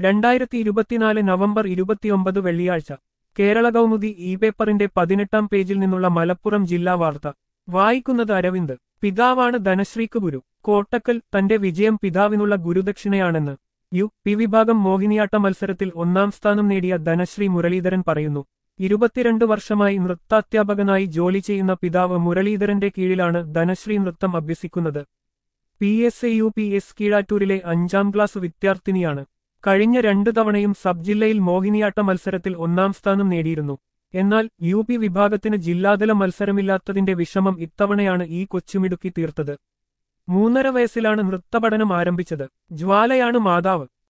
രണ്ടായിരത്തി ഇരുപത്തിനാല് നവംബർ ഇരുപത്തിയൊമ്പത് വെള്ളിയാഴ്ച കേരള കൗമുദി ഇ പേപ്പറിന്റെ പതിനെട്ടാം പേജിൽ നിന്നുള്ള മലപ്പുറം ജില്ലാ വാർത്ത വായിക്കുന്നത് അരവിന്ദ് പിതാവാണ് ധനശ്രീക്ക് ഗുരു കോട്ടക്കൽ തന്റെ വിജയം പിതാവിനുള്ള ഗുരുദക്ഷിണയാണെന്ന് യു പി വിഭാഗം മോഹിനിയാട്ട മത്സരത്തിൽ ഒന്നാം സ്ഥാനം നേടിയ ധനശ്രീ മുരളീധരൻ പറയുന്നു ഇരുപത്തിരണ്ട് വർഷമായി നൃത്താധ്യാപകനായി ജോലി ചെയ്യുന്ന പിതാവ് മുരളീധരന്റെ കീഴിലാണ് ധനശ്രീ നൃത്തം അഭ്യസിക്കുന്നത് P S A U P S കീഴാറ്റൂരിലെ അഞ്ചാം ക്ലാസ് വിദ്യാർത്ഥിനിയാണ് കഴിഞ്ഞ രണ്ടു തവണയും സബ് ജില്ലയിൽ മോഹിനിയാട്ട മത്സരത്തിൽ ഒന്നാം സ്ഥാനം നേടിയിരുന്നു എന്നാൽ യു പി വിഭാഗത്തിന് ജില്ലാതല മത്സരമില്ലാത്തതിന്റെ വിഷമം ഇത്തവണയാണ് ഈ കൊച്ചുമിടുക്കി തീർത്തത് മൂന്നര വയസ്സിലാണ് നൃത്തപഠനം ആരംഭിച്ചത് ജ്വാലയാണ് മാതാവ്